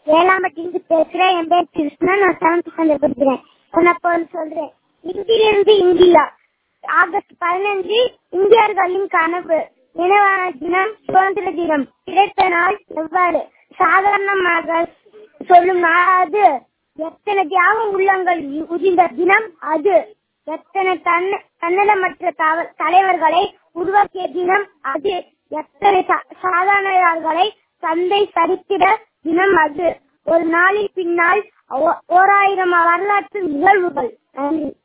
ஏழாம்பட்டிலிருந்து பேசுறேன் என் பேர் கிருஷ்ணா நான் செவன்த் ஸ்டாண்டர்ட் படிக்கிறேன் நான் அப்போ வந்து சொல்றேன் இந்தியிலிருந்து இந்தியா ஆகஸ்ட் பதினஞ்சு இந்தியர்களின் கனவு நினைவான தினம் சுதந்திர தினம் கிடைத்த நாள் எவ்வாறு சாதாரணமாக சொல்லும் நாள் அது எத்தனை தியாக உள்ளங்கள் உதிர்ந்த தினம் அது எத்தனை தன்ன தன்னலமற்ற தவ- தலைவர்களை உருவாக்கிய தினம் அது எத்தனை சா- சாதாரணர்களை சந்தை சரித்திர தினம் அது ஒரு நாளின் பின்னால் ஓ- ஓராயிரம் வரலாற்று நிகழ்வுகள் நன்றி